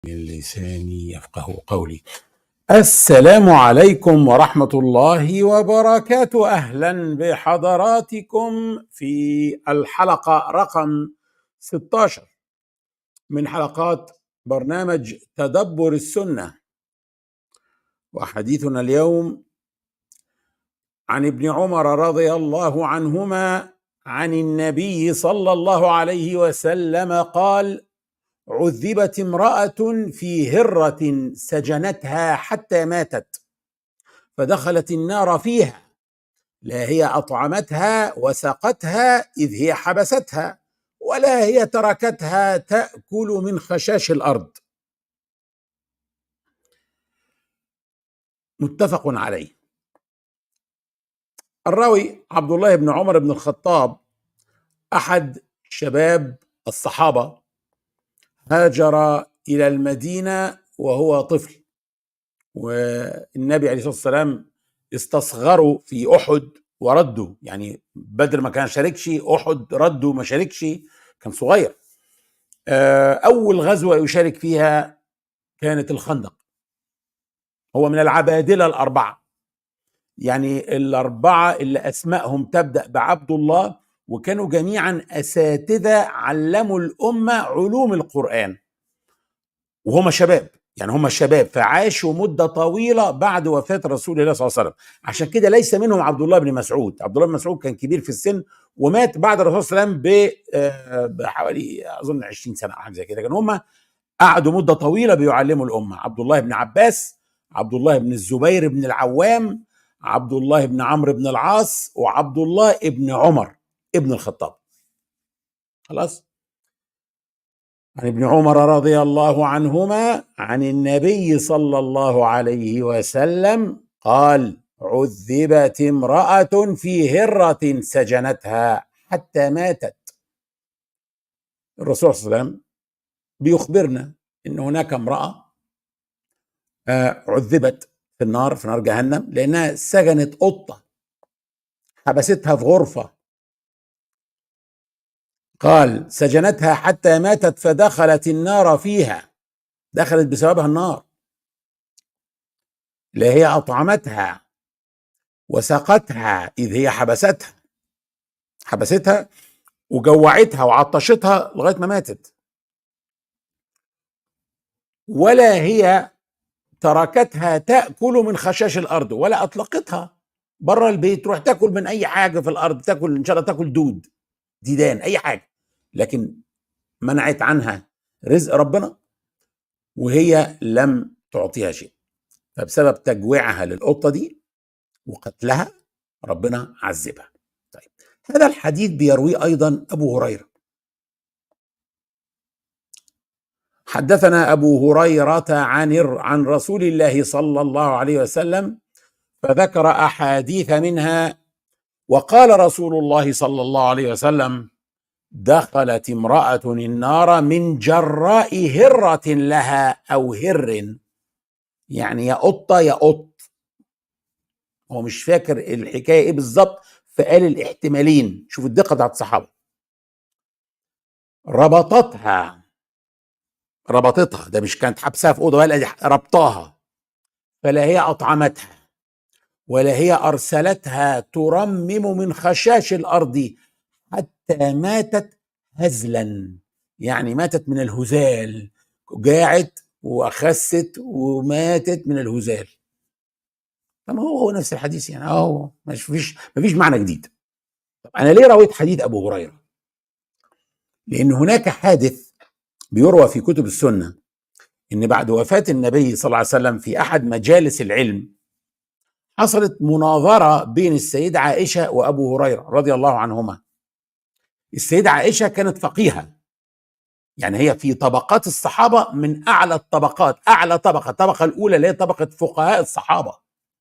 من لساني يفقه قولي السلام عليكم ورحمة الله وبركاته أهلا بحضراتكم في الحلقة رقم 16 من حلقات برنامج تدبر السنة وحديثنا اليوم عن ابن عمر رضي الله عنهما عن النبي صلى الله عليه وسلم قال عذبت امراه في هره سجنتها حتى ماتت فدخلت النار فيها لا هي اطعمتها وسقتها اذ هي حبستها ولا هي تركتها تاكل من خشاش الارض متفق عليه الراوي عبد الله بن عمر بن الخطاب احد شباب الصحابه هاجر الى المدينه وهو طفل والنبي عليه الصلاه والسلام استصغروا في احد وردوا يعني بدر ما كان شاركش احد ردوا ما شاركش كان صغير اول غزوه يشارك فيها كانت الخندق هو من العبادله الاربعه يعني الاربعه اللي اسمائهم تبدا بعبد الله وكانوا جميعا اساتذه علموا الامه علوم القران وهم شباب يعني هم شباب فعاشوا مده طويله بعد وفاه رسول الله صلى الله عليه وسلم عشان كده ليس منهم عبد الله بن مسعود عبد الله بن مسعود كان كبير في السن ومات بعد الرسول صلى الله عليه وسلم بحوالي اظن 20 سنه او حاجه زي كده كان هم قعدوا مده طويله بيعلموا الامه عبد الله بن عباس عبد الله بن الزبير بن العوام عبد الله بن عمرو بن العاص وعبد الله بن عمر ابن الخطاب خلاص عن ابن عمر رضي الله عنهما عن النبي صلى الله عليه وسلم قال عذبت امرأة في هرة سجنتها حتى ماتت الرسول صلى الله عليه وسلم بيخبرنا ان هناك امرأة عذبت في النار في نار جهنم لانها سجنت قطة حبستها في غرفة قال سجنتها حتى ماتت فدخلت النار فيها دخلت بسببها النار لا هي اطعمتها وسقتها اذ هي حبستها حبستها وجوعتها وعطشتها لغايه ما ماتت ولا هي تركتها تاكل من خشاش الارض ولا اطلقتها بره البيت تروح تاكل من اي حاجه في الارض تاكل ان شاء الله تاكل دود ديدان اي حاجه لكن منعت عنها رزق ربنا وهي لم تعطيها شيء فبسبب تجويعها للقطه دي وقتلها ربنا عذبها طيب هذا الحديث بيرويه ايضا ابو هريره حدثنا ابو هريره عن عن رسول الله صلى الله عليه وسلم فذكر احاديث منها وقال رسول الله صلى الله عليه وسلم دخلت امرأة النار من جراء هرة لها أو هر يعني يا قطة يا قط هو مش فاكر الحكاية إيه بالظبط فقال الاحتمالين شوف الدقة بتاعت الصحابة ربطتها ربطتها ده مش كانت حبسها في أوضة ولا ربطاها فلا هي أطعمتها ولا هي أرسلتها ترمم من خشاش الأرض حتى ماتت هزلا يعني ماتت من الهزال جاعت وخست وماتت من الهزال طب هو هو نفس الحديث يعني اهو ما فيش ما فيش معنى جديد طب انا ليه رويت حديث ابو هريره لان هناك حادث بيروى في كتب السنه ان بعد وفاه النبي صلى الله عليه وسلم في احد مجالس العلم حصلت مناظره بين السيده عائشه وابو هريره رضي الله عنهما السيدة عائشة كانت فقيهة يعني هي في طبقات الصحابة من أعلى الطبقات أعلى طبقة الطبقة الأولى اللي هي طبقة فقهاء الصحابة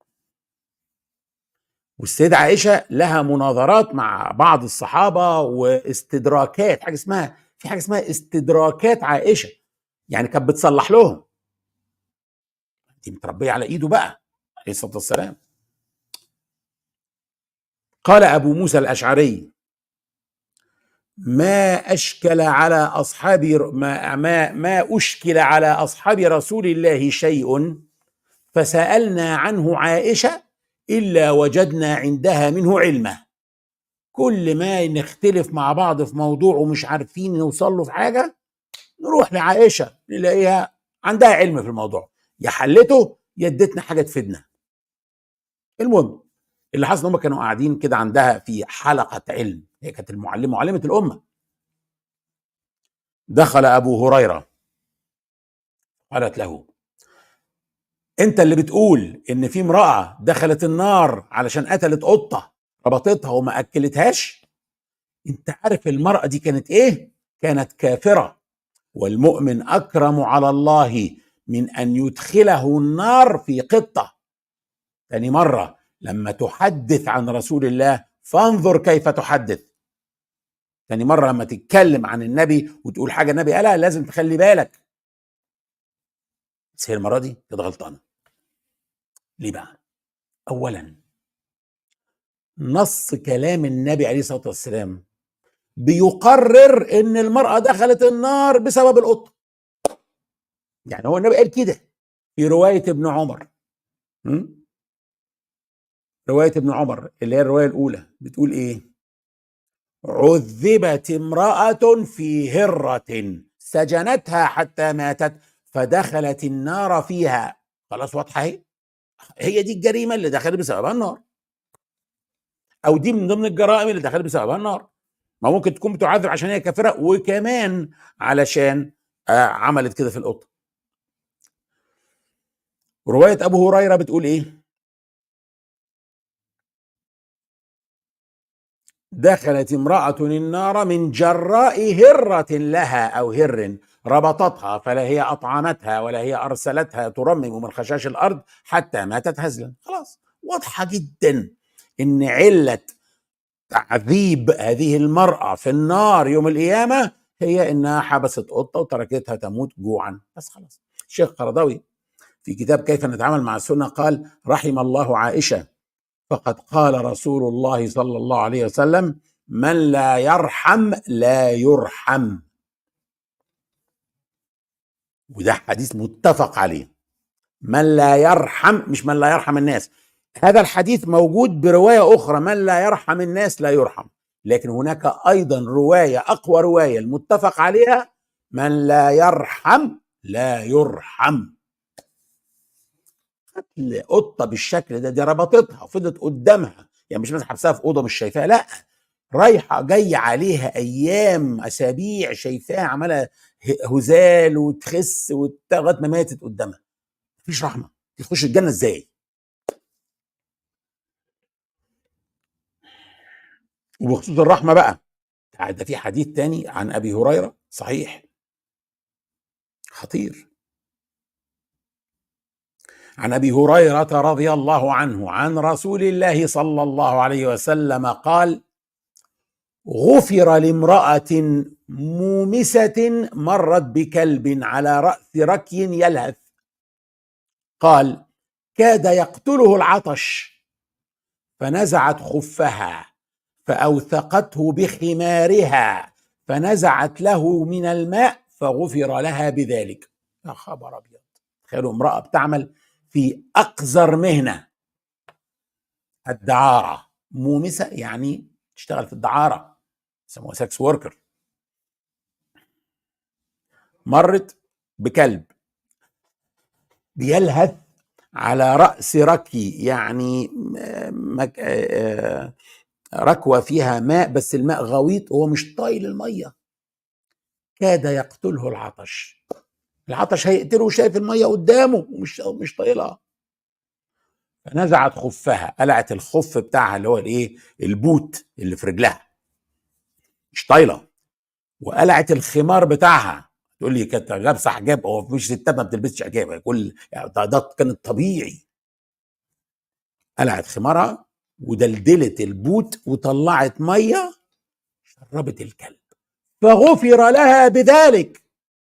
والسيدة عائشة لها مناظرات مع بعض الصحابة واستدراكات حاجة اسمها في حاجة اسمها استدراكات عائشة يعني كانت بتصلح لهم دي متربية على إيده بقى عليه الصلاة والسلام قال أبو موسى الأشعري ما اشكل على اصحاب ما ما ما اشكل على اصحاب رسول الله شيء فسالنا عنه عائشه الا وجدنا عندها منه علما كل ما نختلف مع بعض في موضوع ومش عارفين نوصل له في حاجه نروح لعائشه نلاقيها عندها علم في الموضوع يا حلته يا ادتنا حاجه تفيدنا المهم اللي حصل هم كانوا قاعدين كده عندها في حلقه علم هي كانت المعلمه معلمه الامه دخل ابو هريره قالت له انت اللي بتقول ان في امراه دخلت النار علشان قتلت قطه ربطتها وما اكلتهاش انت عارف المراه دي كانت ايه كانت كافره والمؤمن اكرم على الله من ان يدخله النار في قطه تاني مره لما تحدث عن رسول الله فانظر كيف تحدث تاني مره لما تتكلم عن النبي وتقول حاجه النبي قالها لازم تخلي بالك بس هي المره دي كانت غلطانه ليه بقى اولا نص كلام النبي عليه الصلاه والسلام بيقرر ان المراه دخلت النار بسبب القطه يعني هو النبي قال كده في روايه ابن عمر م? روايه ابن عمر اللي هي الروايه الاولى بتقول ايه عذبت امراه في هره سجنتها حتى ماتت فدخلت النار فيها خلاص واضحه اهي هي دي الجريمه اللي دخلت بسببها النار او دي من ضمن الجرائم اللي دخلت بسببها النار ما ممكن تكون بتعذب عشان هي كافره وكمان علشان آه عملت كده في القطه روايه ابو هريره بتقول ايه دخلت امرأة النار من جراء هرة لها أو هر ربطتها فلا هي أطعمتها ولا هي أرسلتها ترمم من خشاش الأرض حتى ماتت هزلا خلاص واضحة جدا إن علة تعذيب هذه المرأة في النار يوم القيامة هي إنها حبست قطة وتركتها تموت جوعا بس خلاص الشيخ قرضاوي في كتاب كيف نتعامل مع السنة قال رحم الله عائشة فقد قال رسول الله صلى الله عليه وسلم من لا يرحم لا يرحم وده حديث متفق عليه من لا يرحم مش من لا يرحم الناس هذا الحديث موجود برواية أخرى من لا يرحم الناس لا يرحم لكن هناك أيضا رواية أقوى رواية المتفق عليها من لا يرحم لا يرحم قتل قطه بالشكل ده دي ربطتها وفضلت قدامها يعني مش مثلا حبسها في اوضه مش شايفاها لا رايحه جايه عليها ايام اسابيع شايفاها عماله هزال وتخس لغايه ما ماتت قدامها مفيش رحمه تخش الجنه ازاي وبخصوص الرحمه بقى ده في حديث تاني عن ابي هريره صحيح خطير عن ابي هريره رضي الله عنه عن رسول الله صلى الله عليه وسلم قال غفر لامراه مومسه مرت بكلب على راس ركي يلهث قال كاد يقتله العطش فنزعت خفها فاوثقته بخمارها فنزعت له من الماء فغفر لها بذلك يا خبر ابيض تخيلوا امراه بتعمل في أقذر مهنة الدعارة مومسة يعني تشتغل في الدعارة يسموها سكس وركر مرت بكلب بيلهث على رأس ركي يعني مك... آه، ركوة فيها ماء بس الماء غويط وهو مش طايل المية كاد يقتله العطش العطش هيقتله وشايف الميه قدامه ومش مش طايلها فنزعت خفها قلعت الخف بتاعها اللي هو الايه البوت اللي في رجلها مش طايله وقلعت الخمار بتاعها تقول لي كانت لابسه حجاب هو مش ستات ما بتلبسش حجاب كل يعني ده, ده كان الطبيعي قلعت خمارها ودلدلت البوت وطلعت ميه شربت الكلب فغفر لها بذلك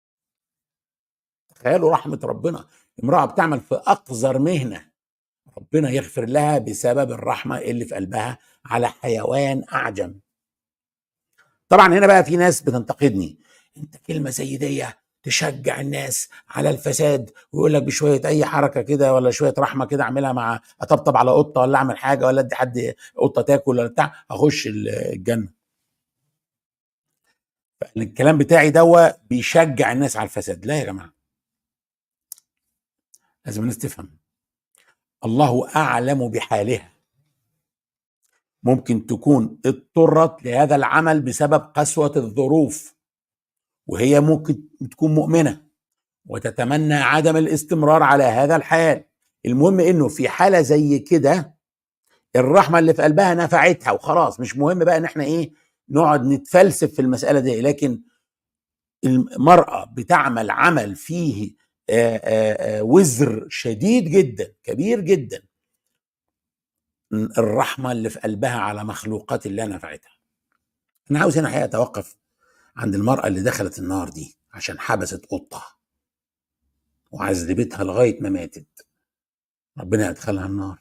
تخيلوا رحمة ربنا امرأة بتعمل في أقذر مهنة ربنا يغفر لها بسبب الرحمة اللي في قلبها على حيوان أعجم طبعا هنا بقى في ناس بتنتقدني انت كلمه زي دي تشجع الناس على الفساد ويقول لك بشويه اي حركه كده ولا شويه رحمه كده اعملها مع اطبطب على قطه ولا اعمل حاجه ولا ادي حد قطه تاكل ولا بتاع اخش الجنه الكلام بتاعي دوا بيشجع الناس على الفساد لا يا جماعه لازم الناس تفهم الله اعلم بحالها ممكن تكون اضطرت لهذا العمل بسبب قسوه الظروف وهي ممكن تكون مؤمنه وتتمنى عدم الاستمرار على هذا الحال المهم انه في حاله زي كده الرحمه اللي في قلبها نفعتها وخلاص مش مهم بقى ان احنا ايه نقعد نتفلسف في المساله دي لكن المراه بتعمل عمل فيه آآ آآ وزر شديد جدا كبير جدا الرحمه اللي في قلبها على مخلوقات الله نفعتها انا عاوز هنا حقيقه اتوقف عند المراه اللي دخلت النار دي عشان حبست قطه وعذبتها لغايه ما ماتت ربنا ادخلها النار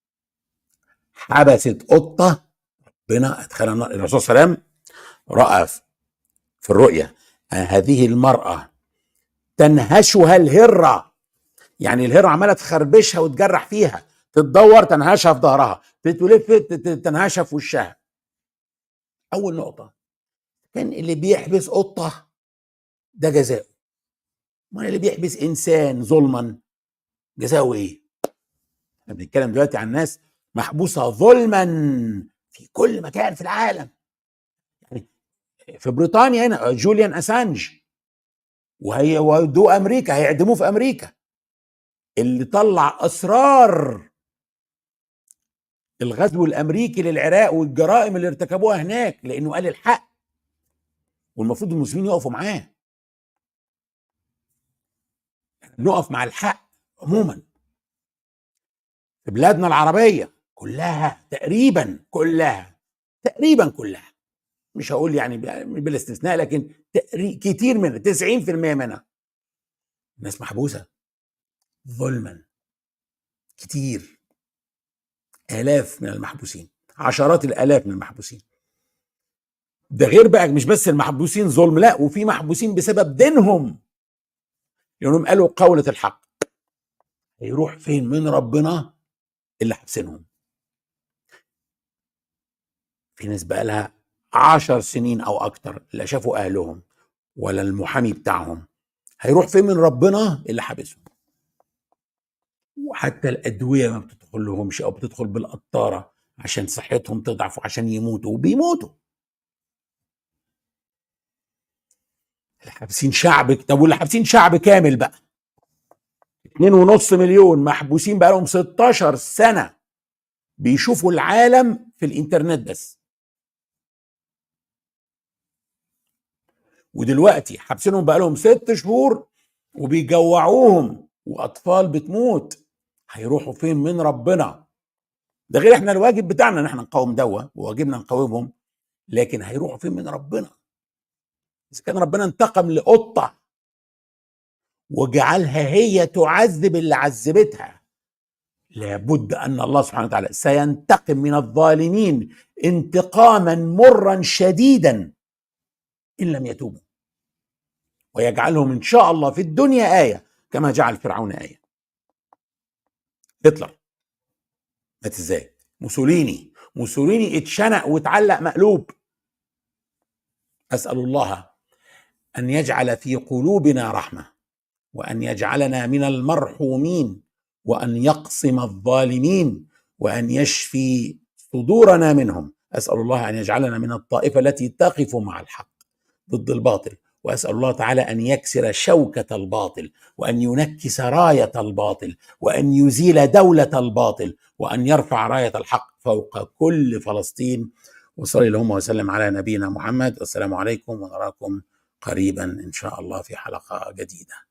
حبست قطه ربنا ادخلها النار الرسول صلى الله عليه وسلم راى في الرؤيا هذه المراه تنهشها الهره يعني الهره عماله تخربشها وتجرح فيها تتدور تنهشها في ظهرها تلف تنهشها في وشها اول نقطه كان اللي بيحبس قطه ده جزاؤه ما اللي بيحبس انسان ظلما جزاؤه ايه احنا بنتكلم دلوقتي عن ناس محبوسه ظلما في كل مكان في العالم يعني في بريطانيا هنا جوليان اسانج وهي ودوه امريكا هيعدموه في امريكا اللي طلع اسرار الغزو الامريكي للعراق والجرائم اللي ارتكبوها هناك لانه قال الحق والمفروض المسلمين يقفوا معاه نقف مع الحق عموما في بلادنا العربيه كلها تقريبا كلها تقريبا كلها مش هقول يعني بلا استثناء لكن كتير منها 90% منها ناس محبوسه ظلما كتير آلاف من المحبوسين عشرات الآلاف من المحبوسين ده غير بقى مش بس المحبوسين ظلم لا وفي محبوسين بسبب دينهم لأنهم قالوا قولة الحق هيروح فين من ربنا اللي حابسينهم في ناس بقى لها عشر سنين أو أكتر لا شافوا أهلهم ولا المحامي بتاعهم هيروح فين من ربنا اللي حابسهم وحتى الأدوية ما بتدخل لهمش أو بتدخل بالقطارة عشان صحتهم تضعف وعشان يموتوا وبيموتوا اللي حابسين شعب طب واللي حابسين شعب كامل بقى اتنين ونص مليون محبوسين بقى لهم 16 سنة بيشوفوا العالم في الانترنت بس ودلوقتي حابسينهم بقى لهم ست شهور وبيجوعوهم واطفال بتموت هيروحوا فين من ربنا ده غير احنا الواجب بتاعنا ان احنا نقاوم دوا وواجبنا نقاومهم لكن هيروحوا فين من ربنا اذا كان ربنا انتقم لقطه وجعلها هي تعذب اللي عذبتها لابد ان الله سبحانه وتعالى سينتقم من الظالمين انتقاما مرا شديدا ان لم يتوبوا ويجعلهم ان شاء الله في الدنيا ايه كما جعل فرعون ايه هتلر مات ازاي موسوليني موسوليني اتشنق واتعلق مقلوب اسال الله ان يجعل في قلوبنا رحمه وان يجعلنا من المرحومين وان يقسم الظالمين وان يشفي صدورنا منهم اسال الله ان يجعلنا من الطائفه التي تقف مع الحق ضد الباطل واسال الله تعالى ان يكسر شوكه الباطل وان ينكس رايه الباطل وان يزيل دوله الباطل وان يرفع رايه الحق فوق كل فلسطين وصلي اللهم وسلم على نبينا محمد والسلام عليكم ونراكم قريبا ان شاء الله في حلقه جديده